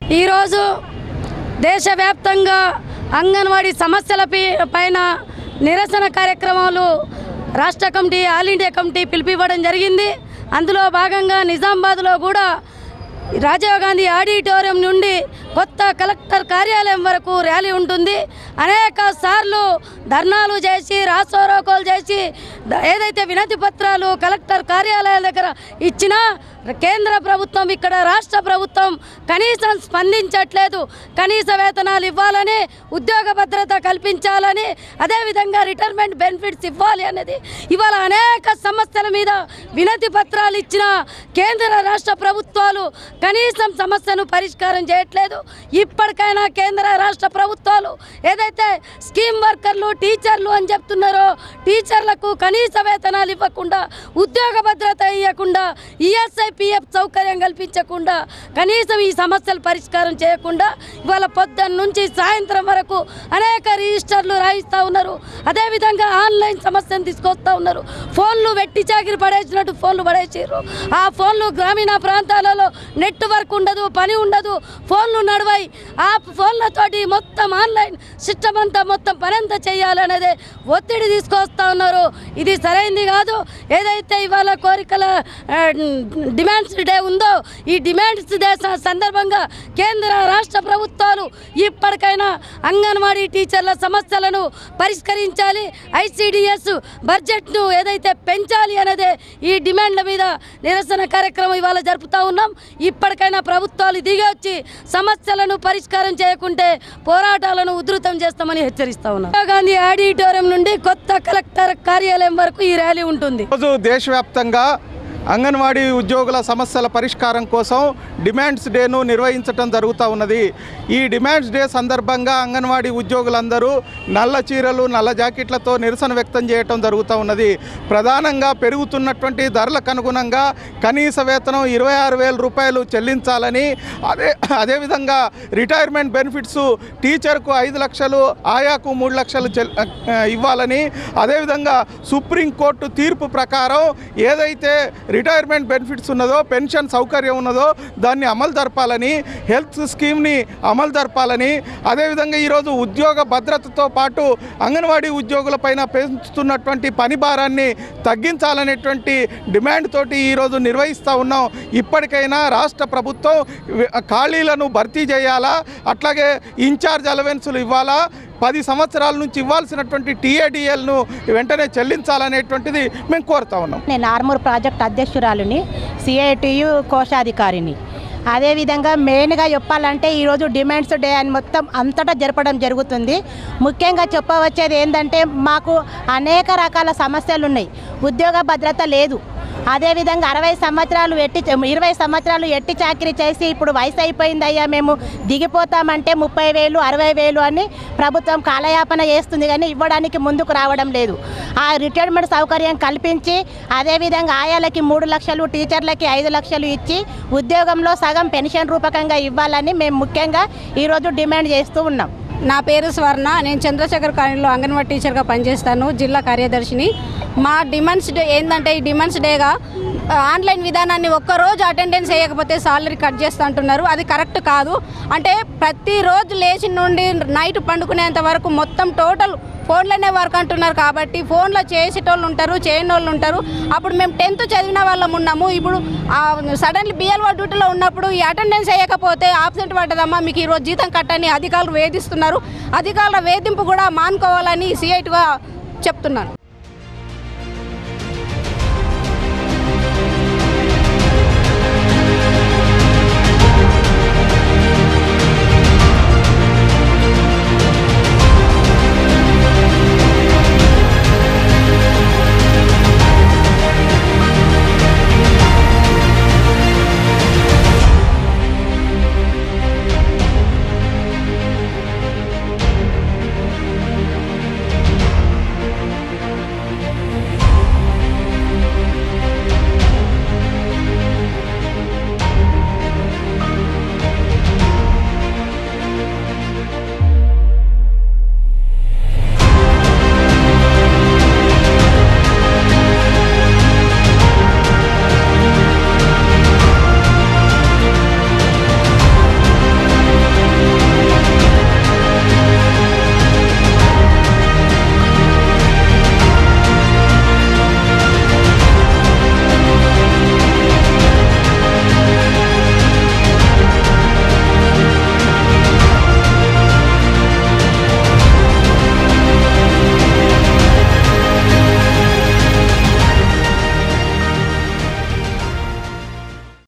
ఈరోజు దేశవ్యాప్తంగా అంగన్వాడీ సమస్యల పై- పైన నిరసన కార్యక్రమాలు రాష్ట్ర కమిటీ ఆల్ ఇండియా కమిటీ పిలిపివ్వడం జరిగింది అందులో భాగంగా నిజామాబాద్లో కూడా రాజీవ్ గాంధీ ఆడిటోరియం నుండి కొత్త కలెక్టర్ కార్యాలయం వరకు ర్యాలీ ఉంటుంది అనేక సార్లు ధర్నాలు చేసి రాసోరోకోలు చేసి ద- ఏదైతే వినతి పత్రాలు కలెక్టర్ కార్యాలయాల దగ్గర ఇచ్చినా కేంద్ర ప్రభుత్వం ఇక్కడ రాష్ట్ర ప్రభుత్వం కనీసం స్పందించట్లేదు కనీస వేతనాలు ఇవ్వాలని ఉద్యోగ భద్రత కల్పించాలని అదేవిధంగా రిటైర్మెంట్ బెనిఫిట్స్ ఇవ్వాలి అనేది ఇవాళ అనేక సమస్యల మీద వినతి పత్రాలు ఇచ్చిన కేంద్ర రాష్ట్ర ప్రభుత్వాలు కనీసం సమస్యను పరిష్కారం చేయట్లేదు ఇప్పటికైనా కేంద్ర రాష్ట్ర ప్రభుత్వాలు ఏదైతే స్కీమ్ వర్కర్లు టీచర్లు అని చెప్తున్నారో టీచర్లకు కనీస వేతనాలు ఇవ్వకుండా ఉద్యోగ భద్రత ఇవ్వకుండా ఈఎస్ఐ పిఎఫ్ సౌకర్యం కల్పించకుండా కనీసం ఈ సమస్యలు పరిష్కారం చేయకుండా ఇవాళ పొద్దున్న నుంచి సాయంత్రం వరకు అనేక రిజిస్టర్లు రాయిస్తూ ఉన్నారు అదేవిధంగా ఆన్లైన్ సమస్యను తీసుకొస్తా ఉన్నారు ఫోన్లు వెట్టి చాకిరి పడేసినట్టు ఫోన్లు పడేసారు ఆ ఫోన్లు గ్రామీణ ప్రాంతాలలో నెట్వర్క్ ఉండదు పని ఉండదు ఫోన్లు నడవాయి ఆ ఫోన్లతోటి మొత్తం ఆన్లైన్ సిస్టమ్ అంతా మొత్తం పని అంతా చేయాలనేది ఒత్తిడి తీసుకొస్తా ఉన్నారు ఇది సరైంది కాదు ఏదైతే ఇవాళ కోరికల ఆ, డిమాండ్స్ డే ఉందో ఈ డిమాండ్స్ డే స- సందర్భంగా కేంద్ర రాష్ట్ర ప్రభుత్వాలు ఇప్పటికైనా అంగన్వాడీ టీచర్ల సమస్యలను పరిష్కరించాలి ఐసిడిఎస్ బడ్జెట్ను ఏదైతే పెంచాలి అనేది ఈ డిమాండ్ల మీద నిరసన కార్యక్రమం ఇవాళ జరుపుతా ఉన్నాం ఇప్పటికైనా ప్రభుత్వాలు దిగి వచ్చి సమస్యలను పరిష్కారం చేయకుంటే పోరాటాలను ఉధృతం చేస్తామని హెచ్చరిస్తా ఉన్నాం ఇందిరా గాంధీ ఆడిటోరియం నుండి కొత్త కలెక్టర్ కార్యాలయం వరకు ఈ ర్యాలీ ఉంటుంది రోజు దేశవ్యాప్తంగా అంగన్వాడీ ఉద్యోగుల సమస్యల పరిష్కారం కోసం డిమాండ్స్ డేను నిర్వహించడం జరుగుతూ ఉన్నది ఈ డిమాండ్స్ డే సందర్భంగా అంగన్వాడీ ఉద్యోగులందరూ నల్ల చీరలు నల్ల జాకెట్లతో నిరసన వ్యక్తం చేయటం జరుగుతూ ఉన్నది ప్రధానంగా పెరుగుతున్నటువంటి ధరలకు అనుగుణంగా కనీస వేతనం ఇరవై ఆరు వేల రూపాయలు చెల్లించాలని అదే అదేవిధంగా రిటైర్మెంట్ బెనిఫిట్స్ టీచర్కు ఐదు లక్షలు ఆయాకు మూడు లక్షలు చెల్ ఆ, ఇవ్వాలని అదేవిధంగా సుప్రీంకోర్టు తీర్పు ప్రకారం ఏదైతే రిటైర్మెంట్ బెనిఫిట్స్ ఉన్నదో పెన్షన్ సౌకర్యం ఉన్నదో దాన్ని అమలు జరపాలని హెల్త్ స్కీమ్ని అమలు జరపాలని అదేవిధంగా ఈరోజు ఉద్యోగ భద్రతతో పాటు అంగన్వాడీ ఉద్యోగులపైన పెంచుతున్నటువంటి పని భారాన్ని తగ్గించాలనేటువంటి డిమాండ్ తోటి ఈరోజు నిర్వహిస్తూ ఉన్నాం ఇప్పటికైనా రాష్ట్ర ప్రభుత్వం వి- ఖాళీలను భర్తీ చేయాలా అట్లాగే ఇన్ఛార్జ్ అలవెన్సులు ఇవ్వాలా పది సంవత్సరాల నుంచి ఇవ్వాల్సినటువంటి టీఏడిఎల్ను వెంటనే చెల్లించాలనేటువంటిది మేము కోరుతా ఉన్నాం నేను ఆర్మూర్ ప్రాజెక్ట్ అధ్యక్షురాలిని సిఐటియు కోశాధికారిని అదేవిధంగా మెయిన్గా చెప్పాలంటే ఈరోజు డిమాండ్స్ డే అని మొత్తం అంతటా జరపడం జరుగుతుంది ముఖ్యంగా చెప్పవచ్చేది ఏంటంటే మాకు అనేక రకాల సమస్యలు ఉన్నాయి ఉద్యోగ భద్రత లేదు అదేవిధంగా అరవై సంవత్సరాలు ఎట్టి ఇరవై సంవత్సరాలు ఎట్టి చాకరీ చేసి ఇప్పుడు వయసు అయిపోయిందయ్యా మేము దిగిపోతామంటే ముప్పై వేలు అరవై వేలు అని ప్రభుత్వం కాలయాపన చేస్తుంది కానీ ఇవ్వడానికి ముందుకు రావడం లేదు ఆ రిటైర్మెంట్ సౌకర్యం కల్పించి అదేవిధంగా ఆయాలకి మూడు లక్షలు టీచర్లకి ఐదు లక్షలు ఇచ్చి ఉద్యోగంలో సగం పెన్షన్ రూపకంగా ఇవ్వాలని మేము ముఖ్యంగా ఈరోజు డిమాండ్ చేస్తూ ఉన్నాం నా పేరు స్వర్ణ నేను చంద్రశేఖర్ కాలనీలో అంగన్వాడీ టీచర్గా పనిచేస్తాను జిల్లా కార్యదర్శిని మా డిమాండ్స్ డే ఏంటంటే ఈ డిమాండ్స్ డేగా ఆ, ఆన్లైన్ విధానాన్ని ఒక్కరోజు అటెండెన్స్ వేయకపోతే సాలరీ కట్ చేస్తా అంటున్నారు అది కరెక్ట్ కాదు అంటే ప్రతిరోజు లేచి నుండి నైట్ పండుకునేంత వరకు మొత్తం టోటల్ ఫోన్లోనే వర్క్ అంటున్నారు కాబట్టి ఫోన్లో చేసేటోళ్ళు ఉంటారు చేయని వాళ్ళు ఉంటారు అప్పుడు మేము టెన్త్ చదివిన వాళ్ళం ఉన్నాము ఇప్పుడు సడన్లీ బిఎల్ఓ డ్యూటీలో ఉన్నప్పుడు ఈ అటెండెన్స్ వేయకపోతే ఆబ్సెంట్ పడ్డదమ్మా మీకు ఈరోజు జీతం కట్టని అధికారులు వేధిస్తున్నారు అధికారుల వేధింపు కూడా మానుకోవాలని సిఐటిగా చెప్తున్నాను